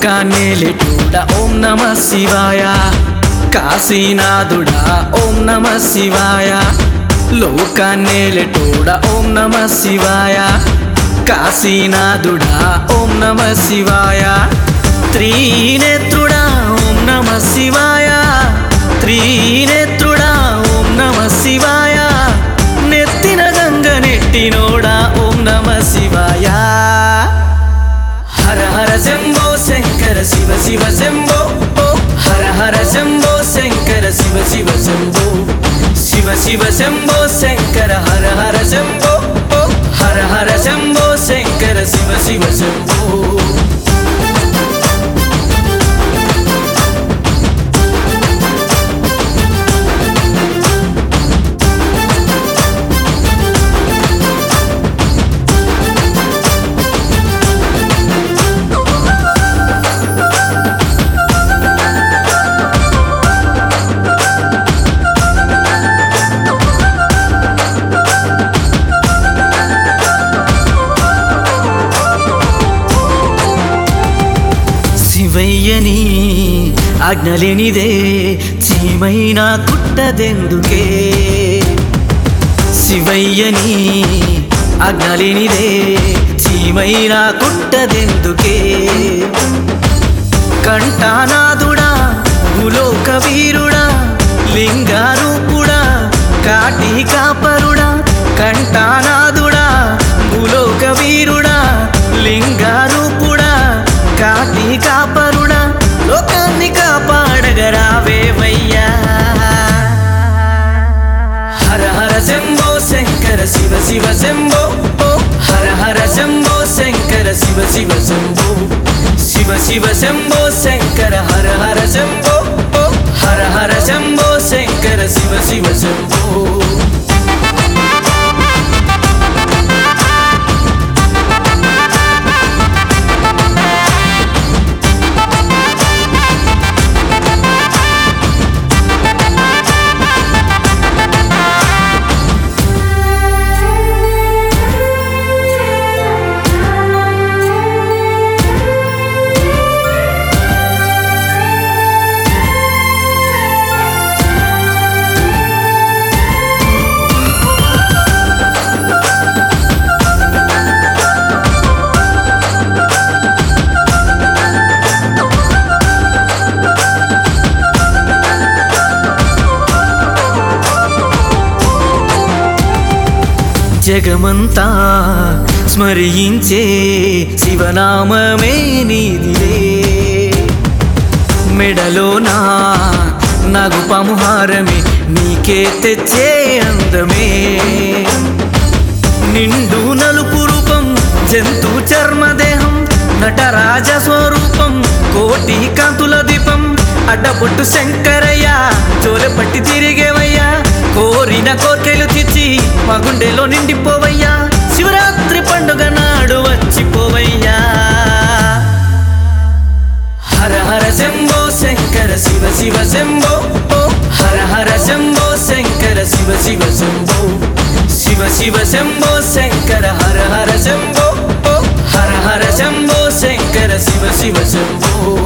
లోకాన్నేలిటూడ ఓం నమ శివాయ కాశీనాథుడా ఓం నమ శివాయ లోకాన్నేలిటూడ ఓం నమ శివాయ కాశీనాథుడా ఓం నమ శివాయ త్రినేత్రుడా ఓం నమ శివాయ త్రినేత్రుడా ఓం నమ శివాయ నెత్తిన గంగ నెట్టినోడా ఓం నమ శివాయ హర హర శంభో శంకర శివ శివ శంభో ఓ హర హర శంభో శంకర శివ శివ శంభో శివ శివ శంభో శంకర హర హర శంభో ఓ హర హర శంభో శంకర శివ శివ శంభో శివయ్యని ఆజ్ఞలేనిదే చీమైన కుట్టదెందుకే శివయ్యని ఆజ్ఞలేనిదే చీమైన కుట్టదెందుకే కంఠానాథుడా భూలోక వీరుడా లింగారూపుడా కాటి కాపరుడా కంఠానాథుడా భూలోక వీరుడా లింగారూపుడా కాటి కాపరుడా లోకాన్ని కాపాడగరావేవయ్యా హర హర శంభో శంకర శివ శివ శంభో ఓ హర హర శంభో శంకర శివ శివ శంభో శివ శివ శంభో శంకర హర హర శంభో ఓ హర హర శంభో శంకర శివ శివ శంభో జగమంతా స్మరించే శివనామమే నీదిలే మెడలోనా నగు పముహారమే నీకే తెచ్చే అందమే నిండు నలుపు రూపం జంతు చర్మదేహం నటరాజ స్వరూపం కోటి కాంతుల దీపం అడ్డబొట్టు శంకరయ్య చోలపట్టి తిరిగేవయ్యా కోరిన కోర్కెలు తెచ్చి మా గుండెలో నిండిపోవయ్యా శివరాత్రి పండుగ నాడు వచ్చిపోవయ్యా హర హర శంభో శంకర శివ శివ శంభో ఓ హర హర శంభో శంకర శివ శివ శంభో శివ శివ శంభో శంకర హర హర శంభో ఓ హర హర శంభో శంకర శివ శివ శంభో